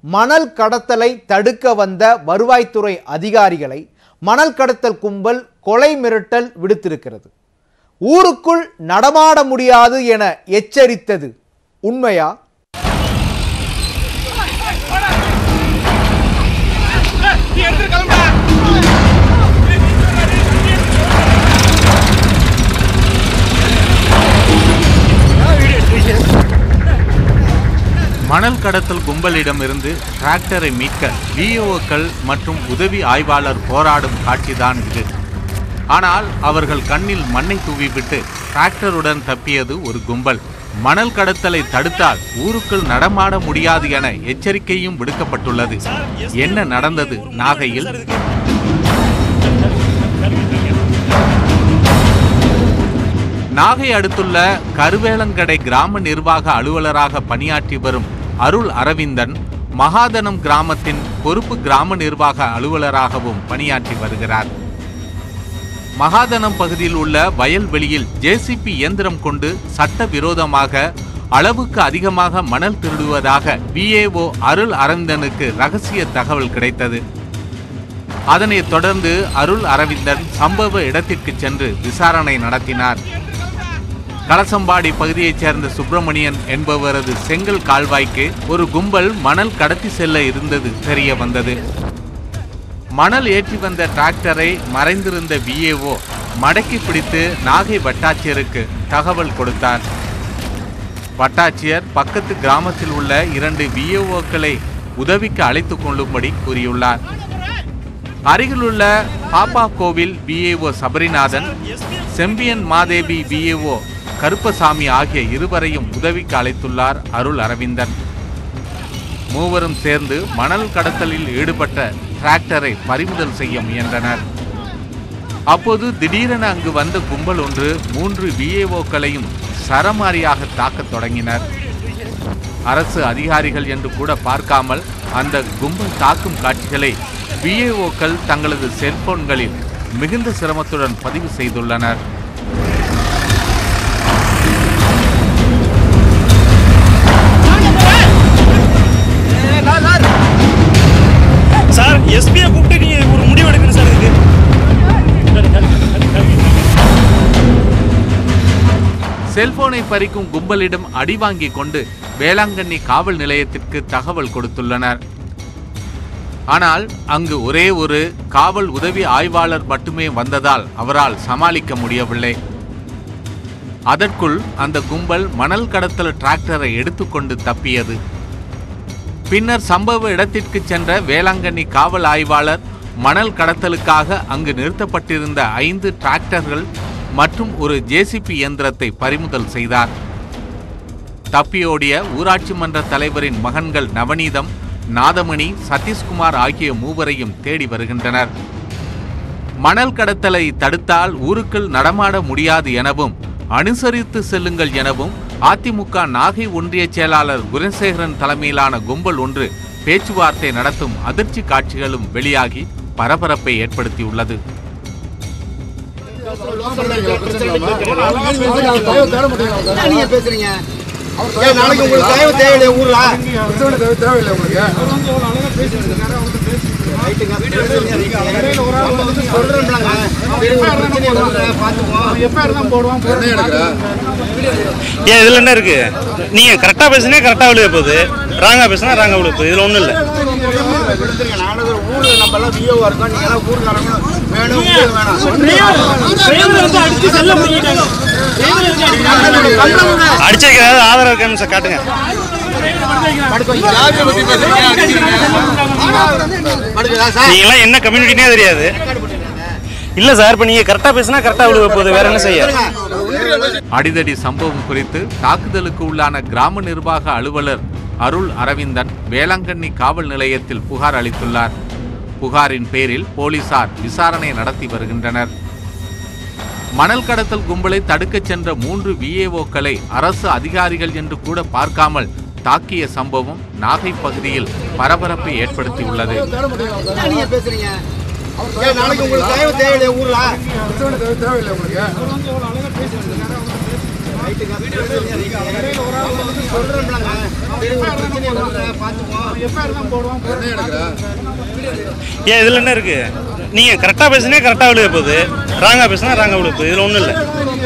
மணல் கடத்தலை தடுக்க வந்த வருவாய்த்துறை அதிகாரிகளை மணல் கடத்தல் கும்பல் கொலை மிரட்டல் விடுத்திருக்கிறது ஊருக்குள் நடமாட முடியாது என எச்சரித்தது உண்மையா மணல் கடத்தல் கும்பலிடமிருந்து டிராக்டரை மீட்க விஓக்கள் மற்றும் உதவி ஆய்வாளர் போராடும் காட்சிதான் இது ஆனால் அவர்கள் கண்ணில் மண்ணை தூவிவிட்டு டிராக்டருடன் தப்பியது ஒரு கும்பல் மணல் கடத்தலை தடுத்தால் ஊருக்குள் நடமாட முடியாது என எச்சரிக்கையும் விடுக்கப்பட்டுள்ளது என்ன நடந்தது நாகையில் நாகை அடுத்துள்ள கருவேலங்கடை கிராம நிர்வாக அலுவலராக பணியாற்றி வரும் அருள் அரவிந்தன் மகாதனம் கிராமத்தின் பொறுப்பு கிராம நிர்வாக அலுவலராகவும் பணியாற்றி வருகிறார் மகாதனம் பகுதியில் உள்ள வயல்வெளியில் ஜேசிபி இயந்திரம் கொண்டு சட்டவிரோதமாக அளவுக்கு அதிகமாக மணல் திருடுவதாக விஏஓ அருள் அரவிந்தனுக்கு ரகசிய தகவல் கிடைத்தது அதனைத் தொடர்ந்து அருள் அரவிந்தன் சம்பவ இடத்திற்கு சென்று விசாரணை நடத்தினார் கலசம்பாடி பகுதியைச் சேர்ந்த சுப்பிரமணியன் என்பவரது செங்கல் கால்வாய்க்கு ஒரு கும்பல் மணல் கடத்தி செல்ல இருந்தது தெரிய வந்தது மணல் ஏற்றி வந்த டிராக்டரை மறைந்திருந்த விஏஓ மடக்கி பிடித்து நாகை வட்டாட்சியருக்கு தகவல் கொடுத்தார் வட்டாட்சியர் பக்கத்து கிராமத்தில் உள்ள இரண்டு விஏஓக்களை உதவிக்கு அழைத்துக் கொள்ளும்படி கூறியுள்ளார் அருகிலுள்ள பாப்பா கோவில் விஏஓ சபரிநாதன் செம்பியன் மாதேவி விஏஓ கருப்பசாமி ஆகிய இருவரையும் உதவிக்கு அழைத்துள்ளார் அருள் அரவிந்தன் மூவரும் சேர்ந்து மணல் கடத்தலில் ஈடுபட்ட டிராக்டரை பறிமுதல் செய்ய முயன்றனர் அப்போது திடீரென அங்கு வந்த கும்பல் ஒன்று மூன்று விஏஓக்களையும் சரமாரியாக தாக்கத் தொடங்கினர் அரசு அதிகாரிகள் என்று கூட பார்க்காமல் அந்த கும்பல் தாக்கும் காட்சிகளை விஏஓக்கள் தங்களது செல்போன்களில் மிகுந்த சிரமத்துடன் பதிவு செய்துள்ளனர் சார் எஸ்பியை கூப்பிட்டு நீங்க ஒரு முடிவு எடுக்கணும் சார் இதுக்கு செல்போனை பறிக்கும் கும்பலிடம் அடி வாங்கிக் கொண்டு வேளாங்கண்ணி காவல் நிலையத்திற்கு தகவல் கொடுத்துள்ளனர் ஆனால் அங்கு ஒரே ஒரு காவல் உதவி ஆய்வாளர் மட்டுமே வந்ததால் அவரால் சமாளிக்க முடியவில்லை அதற்குள் அந்த கும்பல் மணல் கடத்தல் டிராக்டரை எடுத்துக்கொண்டு தப்பியது பின்னர் சம்பவ இடத்திற்கு சென்ற வேளாங்கண்ணி காவல் ஆய்வாளர் மணல் கடத்தலுக்காக அங்கு நிறுத்தப்பட்டிருந்த ஐந்து டிராக்டர்கள் மற்றும் ஒரு ஜேசிபி இயந்திரத்தை பறிமுதல் செய்தார் தப்பியோடிய ஊராட்சி மன்ற தலைவரின் மகன்கள் நவநீதம் நாதமணி சதீஷ்குமார் ஆகிய மூவரையும் தேடி வருகின்றனர் மணல் கடத்தலை தடுத்தால் ஊருக்குள் நடமாட முடியாது எனவும் அனுசரித்து செல்லுங்கள் எனவும் அதிமுக நாகை ஒன்றிய செயலாளர் குணசேகரன் தலைமையிலான கும்பல் ஒன்று பேச்சுவார்த்தை நடத்தும் அதிர்ச்சி காட்சிகளும் வெளியாகி பரபரப்பை ஏற்படுத்தியுள்ளது என்ன நீங்க பேசுறீங்க ஏன் நாளைக்கு உங்களுக்கு தயவு தேவையில்லை ஊர்ல தேவையில்லை உங்களுக்கு என்ன எடுக்கிற ஏன் இதுல என்ன இருக்கு நீங்க கரெக்டா பேசுனே கரெக்டா விழுக போகுது ராங்கா பேசுனா ராங்கா விழுக போகுது இதுல ஒண்ணும் இல்ல ஊர்ல நம்ம எல்லாம் விஓ இருக்கோம் நீங்க எல்லாம் ஊருக்காரங்க வேணும் உங்களுக்கு வேணாம் அடிச்சிருக்க ஏதாவது ஆதாரம் இருக்கான்னு சார் காட்டுங்க நீங்க எல்லாம் என்ன கம்யூனிட்டினே தெரியாது இல்ல சார் இப்ப நீங்க கரெக்டா பேசுனா கரெக்டா விழுக போகுது வேற என்ன செய்ய அடிதடி சம்பவம் குறித்து தாக்குதலுக்கு உள்ளான கிராம நிர்வாக அலுவலர் அருள் அரவிந்தன் வேளாங்கண்ணி காவல் நிலையத்தில் புகார் அளித்துள்ளார் புகாரின் பேரில் போலீசார் விசாரணை நடத்தி வருகின்றனர் மணல் கடத்தல் கும்பலை தடுக்கச் சென்ற மூன்று விஏஓக்களை அரசு அதிகாரிகள் என்று கூட பார்க்காமல் தாக்கிய சம்பவம் நாகை பகுதியில் பரபரப்பை ஏற்படுத்தியுள்ளது என்ன நீங்க பேசுறீங்க ஏன் நாளைக்கு உங்களுக்கு தயவு தேவையில்லை ஊர்ல தேவையில்லை உங்களுக்கு சொல்றேன்லங்க சரி ஒரு பிரச்சனையை விடுங்க, பார்த்துப்போம் எஃப்ஐஆர் தான் போடுவோம் என்ன எடுக்கிற ஏன் இதில் என்ன இருக்கு நீங்கள் கரெக்டாக பேசுனே கரெக்டாக விழுக போகுது ராங்காக பேசுனா ராங்காக விழுக போகுது இதில் ஒன்றும் இல்லை